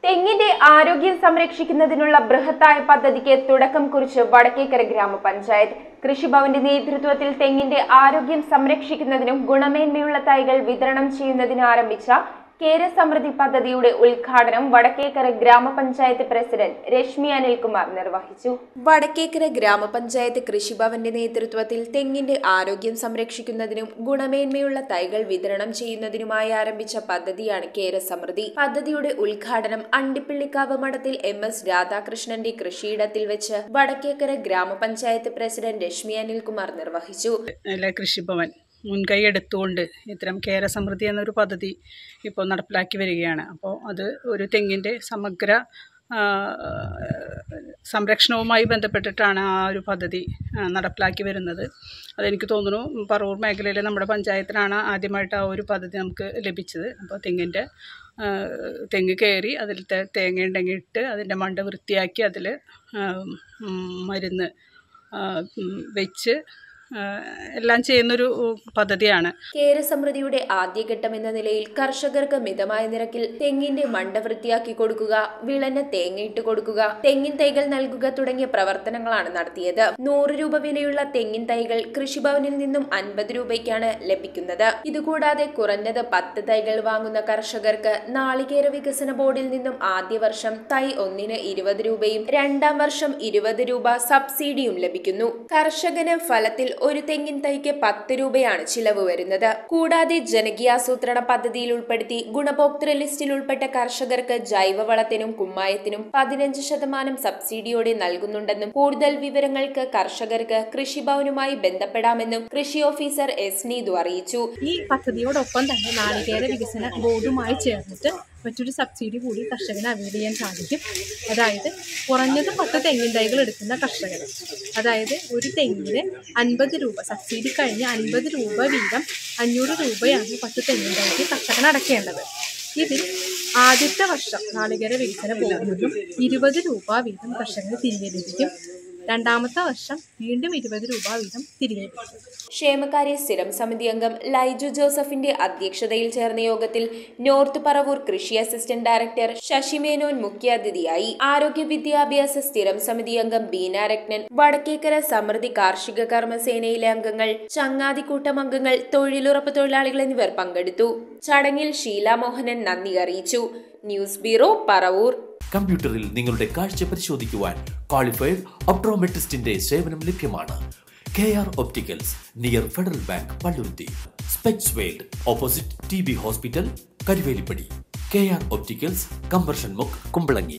തെങ്ങിന്റെ ആരോഗ്യം സംരക്ഷിക്കുന്നതിനുള്ള ബൃഹത്തായ പദ്ധതിക്ക് തുടക്കം കുറിച്ച് വടക്കേക്കര ഗ്രാമപഞ്ചായത്ത് കൃഷിഭവന്റെ നേതൃത്വത്തിൽ തെങ്ങിന്റെ ആരോഗ്യം സംരക്ഷിക്കുന്നതിനും ഗുണമേന്മയുള്ള തൈകൾ വിതരണം ചെയ്യുന്നതിനും ആരംഭിച്ച കേരസമൃദ്ധി പദ്ധതിയുടെ ഉദ്ഘാടനം വടക്കേക്കര ഗ്രാമപഞ്ചായത്ത് പ്രസിഡന്റ് രശ്മി അനിൽകുമാർ നിർവഹിച്ചു വടക്കേക്കര ഗ്രാമപഞ്ചായത്ത് കൃഷിഭവന്റെ നേതൃത്വത്തിൽ തെങ്ങിന്റെ ആരോഗ്യം സംരക്ഷിക്കുന്നതിനും ഗുണമേന്മയുള്ള തൈകൾ വിതരണം ചെയ്യുന്നതിനുമായി ആരംഭിച്ച പദ്ധതിയാണ് കേരസമൃദ്ധി പദ്ധതിയുടെ ഉദ്ഘാടനം അണ്ടിപ്പിള്ളിക്കാവ് മഠത്തിൽ എം എസ് രാധാകൃഷ്ണന്റെ കൃഷിയിടത്തിൽ വെച്ച് വടക്കേക്കര ഗ്രാമപഞ്ചായത്ത് പ്രസിഡന്റ് രശ്മി അനിൽകുമാർ നിർവഹിച്ചു അല്ലെ കൃഷിഭവൻ മുൻകൈ എടുത്തുകൊണ്ട് ഇത്തരം കേര സമൃദ്ധി എന്നൊരു പദ്ധതി ഇപ്പോൾ നടപ്പിലാക്കി വരികയാണ് അപ്പോൾ അത് ഒരു തെങ്ങിൻ്റെ സമഗ്ര ആ, സംരക്ഷണവുമായി ബന്ധപ്പെട്ടിട്ടാണ് ആ ഒരു പദ്ധതി ആ, നടപ്പിലാക്കി വരുന്നത് അതെനിക്ക് തോന്നുന്നു പറവൂർ മേഖലയിലെ നമ്മുടെ പഞ്ചായത്തിനാണ് ആദ്യമായിട്ട് ആ ഒരു പദ്ധതി നമുക്ക് ലഭിച്ചത് അപ്പോൾ തെങ്ങിൻ്റെ ആ, തെങ്ങ് കയറി അതിൽ തെ- തേങ്ങ ഉണ്ടെങ്കിൽ ഇട്ട് അതിൻ്റെ മണ്ട വൃത്തിയാക്കി അതിൽ മരുന്ന് ആ, ഉം, വെച്ച് ആ, എല്ലാം ചെയ്യുന്നൊരു പദ്ധതിയാണ് കേരസമൃദ്ധിയുടെ ആദ്യഘട്ടം എന്ന നിലയിൽ കർഷകർക്ക് മിതമായ നിരക്കിൽ തെങ്ങിന്റെ മണ്ട വൃത്തിയാക്കി കൊടുക്കുക വിളഞ്ഞ തേങ്ങയിട്ട് കൊടുക്കുക തെങ്ങിൻ തൈകൾ നൽകുക തുടങ്ങിയ പ്രവർത്തനങ്ങളാണ് നടത്തിയത് നൂറ് രൂപ വിലയുള്ള തെങ്ങിൻ തൈകൾ കൃഷിഭവനിൽ നിന്നും അൻപത് രൂപയ്ക്കാണ് ലഭിക്കുന്നത് ഇതുകൂടാതെ കുറഞ്ഞത് പത്ത് തൈകൾ വാങ്ങുന്ന കർഷകർക്ക് നാളികേര വികസന ബോർഡിൽ നിന്നും ആദ്യ വർഷം തൈ ഒന്നിന് ഇരുപത് രൂപയും രണ്ടാം വർഷം ഇരുപത് രൂപ സബ്സിഡിയും ലഭിക്കുന്നു കർഷകന് ഫലത്തിൽ ഒരു തെങ്ങിൻ തൈക്ക് പത്ത് രൂപയാണ് ചിലവ് വരുന്നത് കൂടാതെ ജനകീയാസൂത്രണ പദ്ധതിയിൽ ഉൾപ്പെടുത്തി ഗുണഭോക്തൃ ലിസ്റ്റിൽ ഉൾപ്പെട്ട കർഷകർക്ക് ജൈവവളത്തിനും കുമ്മായത്തിനും പതിനഞ്ച് ശതമാനം സബ്സിഡിയോടെ നൽകുന്നുണ്ടെന്നും കൂടുതൽ വിവരങ്ങൾക്ക് കർഷകർക്ക് കൃഷിഭവനുമായി ബന്ധപ്പെടാമെന്നും കൃഷി ഓഫീസർ എസ് നീതു അറിയിച്ചു ഈ പദ്ധതിയോടൊപ്പം തന്നെ നാളികേര വികസന ബോർഡുമായി ചേർന്നിട്ട് മറ്റൊരു സബ്സിഡി കൂടി കർഷകന് അവൈൽ ചെയ്യാൻ സാധിക്കും അതായത് കുറഞ്ഞത് പത്ത് തെങ്ങിൻ തൈകൾ എടുക്കുന്ന കർഷകർ അതായത് ഒരു തെങ്ങിന് അൻപത് രൂപ സബ്സിഡി കഴിഞ്ഞ് അൻപത് രൂപ വീതം അഞ്ഞൂറ് രൂപയാണ് പത്ത് തെങ്ങിൻ തൈക്ക് കർഷകൻ അടയ്ക്കേണ്ടത് ഇതിൽ ആദ്യത്തെ വർഷം നാളികേര വികസന ബോർഡിൽ നിന്നും ഇരുപത് രൂപ വീതം കർഷകന് തിരികെ ലഭിക്കും രണ്ടാമത്തെ വർഷം വീണ്ടും ഇരുപത് രൂപ വീതം തിരികെ ലഭിക്കും ക്ഷേമകാര്യ സ്ഥിരം സമിതി അംഗം ലൈജു ജോസഫിന്റെ അധ്യക്ഷതയിൽ ചേർന്ന യോഗത്തിൽ നോർത്ത് പറവൂർ കൃഷി അസിസ്റ്റന്റ് ഡയറക്ടർ ശശി മേനോൻ മുഖ്യാതിഥിയായി ആരോഗ്യ വിദ്യാഭ്യാസ സ്ഥിരം സമിതി അംഗം ബീന രത്നൻ വടക്കേക്കര സമൃദ്ധി കാർഷിക കർമ്മസേനയിലെ അംഗങ്ങൾ ചങ്ങാതിക്കൂട്ടം അംഗങ്ങൾ തൊഴിലുറപ്പ് തൊഴിലാളികൾ എന്നിവർ പങ്കെടുത്തു ചടങ്ങിൽ ഷീല മോഹനൻ നന്ദി അറിയിച്ചു ന്യൂസ് ബ്യൂറോ പറവൂർ കമ്പ്യൂട്ടറിൽ നിങ്ങളുടെ കാഴ്ച പരിശോധിക്കുവാൻ ക്വാളിഫൈഡ് ഒപ്ട്രോമെട്രിസ്റ്റിന്റെ സേവനം ലഭ്യമാണ് K R Opticals near Federal Bank Palluruthy Specs World opposite T B hospital Karuvelippady K R Opticals കമ്പർഷൻ മുക്ക് കുമ്പളങ്ങി